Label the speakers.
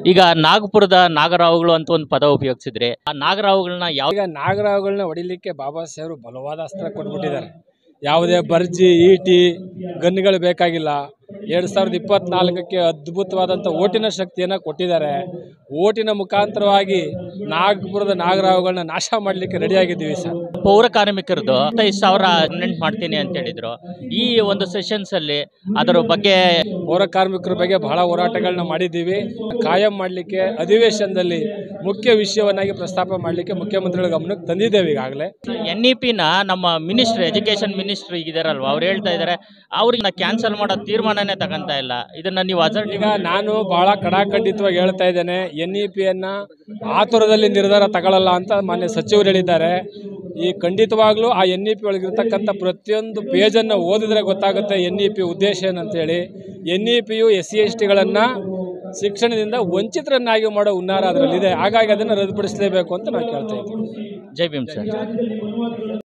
Speaker 1: ಈಗ ನಾಗಪುರದ ನಾಗರಾವುಗಳು ಅಂತ ಒಂದು ಪದ ಉಪಯೋಗಿಸಿದ್ರೆ ಆ ನಾಗರಾವುಗಳನ್ನ ಯಾವ
Speaker 2: ಈಗ ನಾಗರಾವುಗಳನ್ನ ಹೊಡಿಲಿಕ್ಕೆ ಬಾಬಾ ಸಾಹೇಬರು ಬಲವಾದ ಅಸ್ತ್ರ ಕೊಟ್ಬಿಟ್ಟಿದ್ದಾರೆ ಯಾವುದೇ ಬರ್ಜಿ ಈಟಿ ಗನ್ಗಳು ಬೇಕಾಗಿಲ್ಲ ಎರಡು ಸಾವಿರದ ಇಪ್ಪತ್ನಾಲ್ಕಕ್ಕೆ ಅದ್ಭುತವಾದಂಥ ಓಟಿನ ಶಕ್ತಿಯನ್ನು ಕೊಟ್ಟಿದ್ದಾರೆ ಓಟಿನ ಮುಖಾಂತರವಾಗಿ ನಾಗಪುರದ ನಾಗರಾವುಗಳನ್ನ ನಾಶ ಮಾಡಲಿಕ್ಕೆ ರೆಡಿಯಾಗಿದ್ದೀವಿ ಸರ್
Speaker 1: ಪೌರ ಕಾರ್ಮಿಕರದು ಹತ್ತೈದು ಸಾವಿರ ಪರ್ಮನೆಂಟ್ ಮಾಡ್ತೀನಿ ಅಂತ ಹೇಳಿದ್ರು ಈ ಒಂದು ಸೆಷನ್ಸ್ ಅಲ್ಲಿ ಅದರ ಬಗ್ಗೆ
Speaker 2: ಪೌರ ಕಾರ್ಮಿಕರ ಬಗ್ಗೆ ಬಹಳ ಹೋರಾಟಗಳನ್ನ ಮಾಡಿದ್ದೀವಿ ಕಾಯಂ ಮಾಡಲಿಕ್ಕೆ ಅಧಿವೇಶನದಲ್ಲಿ ಮುಖ್ಯ ವಿಷಯವನ್ನಾಗಿ ಪ್ರಸ್ತಾಪ ಮಾಡಲಿಕ್ಕೆ ಮುಖ್ಯಮಂತ್ರಿಗಳ ಗಮನಕ್ಕೆ ತಂದಿದ್ದೇವೆ ಈಗಾಗಲೇ
Speaker 1: ಎನ್ ಇ ಪಿನ ನಮ್ಮ ಮಿನಿಸ್ಟ್ರ್ ಎಜುಕೇಶನ್ ಮಿನಿಸ್ಟ್ರ್ ಇದಾರಲ್ವಾ ಅವ್ರು ಹೇಳ್ತಾ ಇದ್ದಾರೆ ಅವ್ರಿಗೆ ಕ್ಯಾನ್ಸಲ್ ಮಾಡೋ ತೀರ್ಮಾನನೇ ತಗೊಂತ ಇಲ್ಲ ಇದನ್ನ ನೀವು ಅಜರ್
Speaker 2: ಈಗ ನಾನು ಬಹಳ ಕಡಾಖಂಡಿತವಾಗಿ ಹೇಳ್ತಾ ಇದ್ದೇನೆ ಎನ್ ಇ ಪಿಯನ್ನು ಆತುರದಲ್ಲಿ ನಿರ್ಧಾರ ತಗೊಳ್ಳಲ್ಲ ಅಂತ ಮಾನ್ಯ ಸಚಿವರು ಹೇಳಿದ್ದಾರೆ ಈ ಖಂಡಿತವಾಗ್ಲೂ ಆ ಎನ್ ಇ ಪಿ ಒಳಗಿರ್ತಕ್ಕಂಥ ಪ್ರತಿಯೊಂದು ಪೇಜನ್ನು ಓದಿದ್ರೆ ಗೊತ್ತಾಗುತ್ತೆ ಎನ್ ಇ ಪಿ ಉದ್ದೇಶ ಏನಂತೇಳಿ N E P S C S ಟಿಗಳನ್ನು ಶಿಕ್ಷಣದಿಂದ ವಂಚಿತರನ್ನಾಗಿ ಮಾಡೋ ಹುನ್ನಾರ ಅದರಲ್ಲಿದೆ ಹಾಗಾಗಿ ಅದನ್ನು ರದ್ದುಪಡಿಸಲೇಬೇಕು ಅಂತ ನಾವು ಕೇಳ್ತಾ ಇದ್ದೀವಿ
Speaker 1: ಜೈ ಭೀಮ್ ಸರ್